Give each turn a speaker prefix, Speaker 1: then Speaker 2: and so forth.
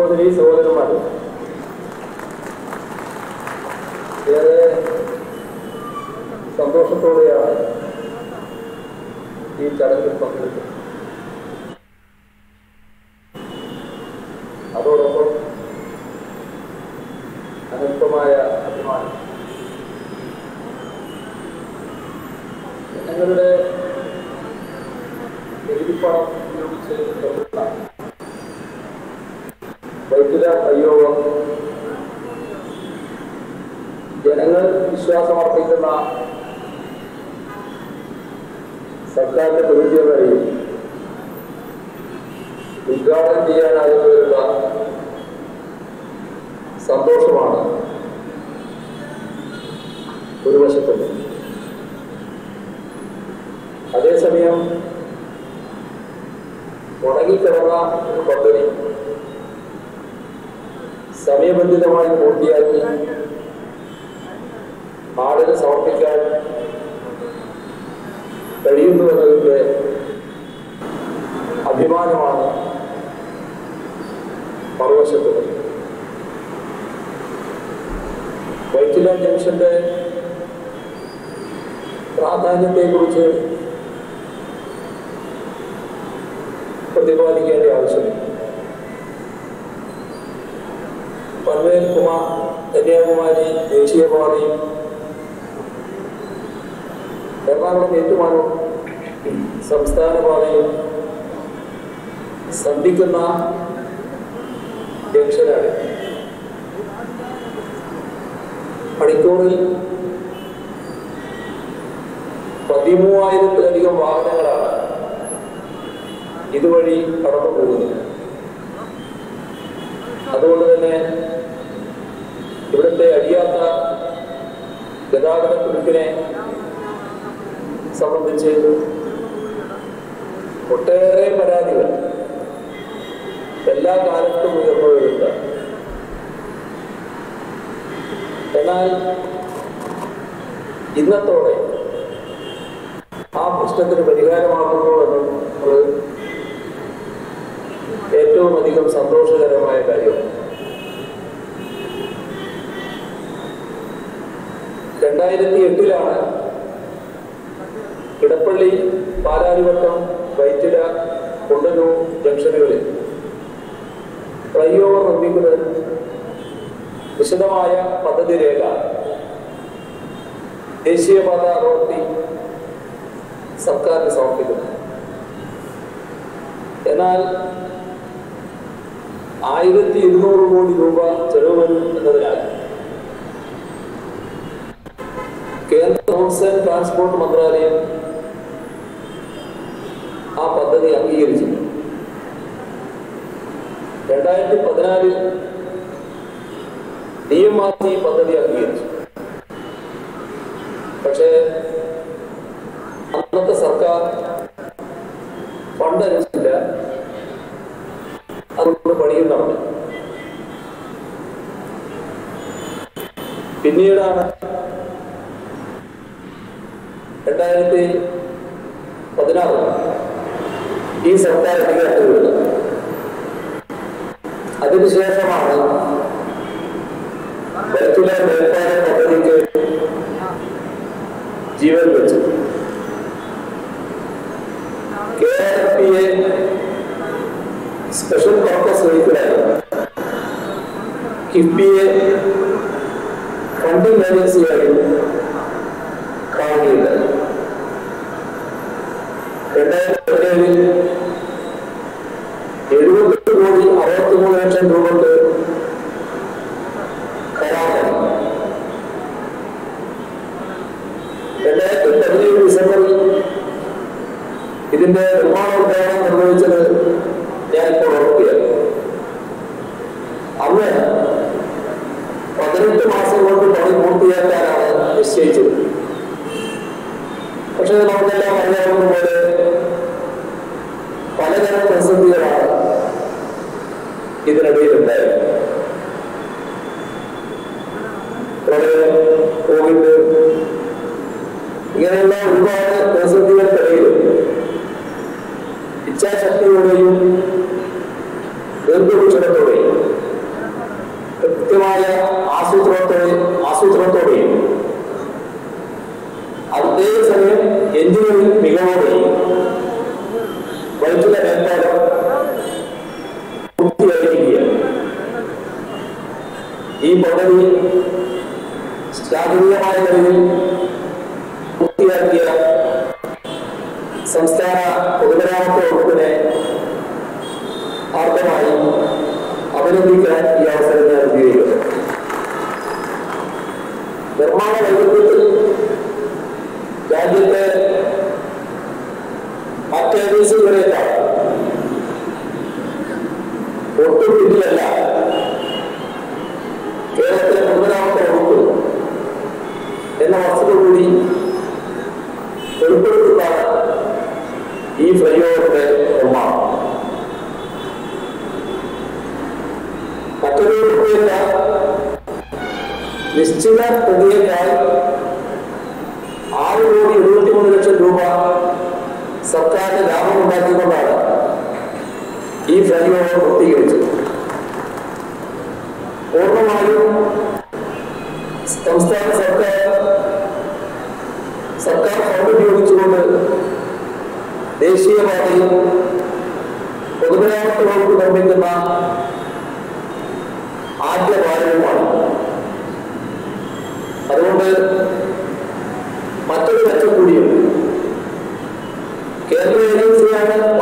Speaker 1: സഹോദരി സഹോദരന്മാരെ ഏറെ സന്തോഷത്തോടെയാണ് ഈ ചടങ്ങിൽ പങ്കെടുക്കുന്നത് അതോടൊപ്പം അനന്തമായ അഭിമാനം ഞങ്ങളുടെ നികുതിപ്പണം ഉപയോഗിച്ച് നിർമ്മിച്ച വൈദ്യുത പ്രയോഗം ജനങ്ങൾ വിശ്വാസമർപ്പിക്കുന്ന സർക്കാരിന്റെ പ്രതിനിധികളെയും ഉദ്ഘാടനം ചെയ്യാനാകുന്നതിലുള്ള സന്തോഷമാണ് ഒരു വശത്തുള്ളത് അതേസമയം മുടങ്ങിക്കിടന്ന ഒരു പദ്ധതി സമയബന്ധിതമായി പൂർത്തിയാക്കി നാടിന് സമർപ്പിക്കാൻ കഴിയുന്നു എന്നതിന്റെ അഭിമാനമാണ് മറുവശത്തുള്ളത് വൈറ്റില ജംഗ്ഷന്റെ പ്രാധാന്യത്തെക്കുറിച്ച് പ്രതിപാദിക്കേണ്ട ആവശ്യമില്ല പൻവേൽ കുമാർ കന്യാകുമാരി ദേശീയപാതയും എറണാകുളം ഏറ്റുമാനൂർ സംസ്ഥാന പാതയും സന്ധിക്കുന്ന ജംഗ്ഷനാണ് മണിക്കൂറിൽ പതിമൂവായിരത്തിലധികം വാഹനങ്ങളാണ് ഇതുവഴി കടന്നു പോകുന്നത് അതുകൊണ്ട് തന്നെ ഇവിടുത്തെ അഴിയാത്ത ഗതാഗത കുരുക്കിനെ സംബന്ധിച്ച് ഒട്ടേറെ പരാതികൾ എല്ലാ കാലത്തും ഉയർന്നു വരുന്നുണ്ട് എന്നാൽ ഇന്നത്തോടെ ആ പ്രശ്നത്തിന് പരിഹാരമാകുന്നു എന്നുള്ളത് ഏറ്റവും അധികം സന്തോഷകരമായ കാര്യമാണ് രണ്ടായിരത്തി എട്ടിലാണ് ഇടപ്പള്ളി പാലാരിവട്ടം വൈറ്റില കുണ്ടന്നൂർ ജംഗ്ഷനുകളിൽ ഫ്ലൈ ഓവർ നിർമ്മിക്കുന്നതിന് വിശദമായ പദ്ധതി രേഖ ദേശീയപാത അതോറിറ്റി സർക്കാരിന് സമർപ്പിക്കുന്നു എന്നാൽ ആയിരത്തി ഇരുന്നൂറ് കോടി രൂപ ചെലവ് വരും എന്നതിനാൽ കേന്ദ്ര റോഡ്സ് ആൻഡ് ട്രാൻസ്പോർട്ട് മന്ത്രാലയം ആ പദ്ധതി അംഗീകരിച്ചു രണ്ടായിരത്തി പതിനാലിൽ ഡി എം ആർ സി പദ്ധതി അംഗീകരിച്ചു പക്ഷേ അന്നത്തെ സർക്കാർ ഫണ്ട് അനുവദിച്ചില്ല അതുകൊണ്ട് പണിയും നടന്നു പിന്നീടാണ് രണ്ടായിരത്തി പതിനാറ് ഈ സർക്കാർ അധികാരത്തിൽ വരുന്നത് അതിനുശേഷമാണ് ബൈത്തുല മേൽപ്പാല പദ്ധതിക്ക് ജീവൻ വെച്ചത് K R P A special purpose വെഹിക്കിളായി കിഫ്ബിയെ ഫണ്ടിംഗ് ഏജൻസിയായി കാണുകയില്ല രണ്ടായിരത്തി പതിനേഴിൽ എഴുപത്തി കോടി അറുപത്തിമൂന്ന് ലക്ഷം രൂപക്ക് കരാറാണ് രണ്ടായിരത്തി പതിനേഴ് ഡിസംബറിൽ ഇതിന്റെ നിർമ്മാണോദ്ഘാടനം നിർവഹിച്ചത് ഞാനിപ്പോൾ ഓർക്കുകയാണ് അന്ന് പതിനെട്ട് മാസം കൊണ്ട് പണി പൂർത്തിയാക്കാനാണ് നിശ്ചയിച്ചത് പക്ഷേ നമുക്കെല്ലാം അറിയാവുന്ന പോലെ പലതരം പ്രതിസന്ധികളാണ് ഇതിനിടയിലുണ്ടായത് പ്രളയം കോവിഡ് ഇങ്ങനെയുള്ള ഒരുപാട് പ്രതിസന്ധികൾക്കിടയിൽ ഇച്ഛാശക്തിയോടെയും ദീർഘവീക്ഷണത്തോടെയും ഈ പദ്ധതി ശാസ്ത്രീയമായ നിലയിൽ പൂർത്തിയാക്കിയ സംസ്ഥാന പൊതുമരാമത്ത് വകുപ്പിനെ ആർദ്രമായി അഭിനന്ദിക്കാൻ ഈ അവസരം ഞാൻ ഉപയോഗിക്കുന്നു നിർമ്മാണ വൈദ്യുതത്തിൽ രാജ്യത്തെ മറ്റ് ഏജൻസികളേക്കാൾ ഒട്ടും പിന്നിലല്ല കേരളത്തിലെ പൊതുമരാമത്ത് വകുപ്പ് എന്ന വസ്തുത കൂടി ഉൾപ്പെടുത്തുന്നതാണ് ഈ ഫ്ലൈ ഓവറിന്റെ നിർമ്മാണം മറ്റൊരു പ്രത്യേകത നിശ്ചിത തുകയേക്കാൾ ആറ് കോടി എഴുപത്തിമൂന്ന് ലക്ഷം രൂപ സർക്കാരിന് ലാഭം ഉണ്ടാക്കിക്കൊണ്ടാണ് ഈ ഫ്ലൈ ഓവർ പൂർത്തീകരിച്ചത് പൂർണ്ണമായും സംസ്ഥാന സർക്കാർ സർക്കാർ ഫണ്ട് ഉപയോഗിച്ചുകൊണ്ട് ദേശീയപാതയിൽ പൊതുമരാമത്ത് വകുപ്പ് നിർമ്മിക്കുന്ന ആദ്യ പാലവുമാണ് അതുകൊണ്ട് മറ്റൊരു മെച്ചം കൂടിയുണ്ട് കേന്ദ്ര ഏജൻസിയാണ്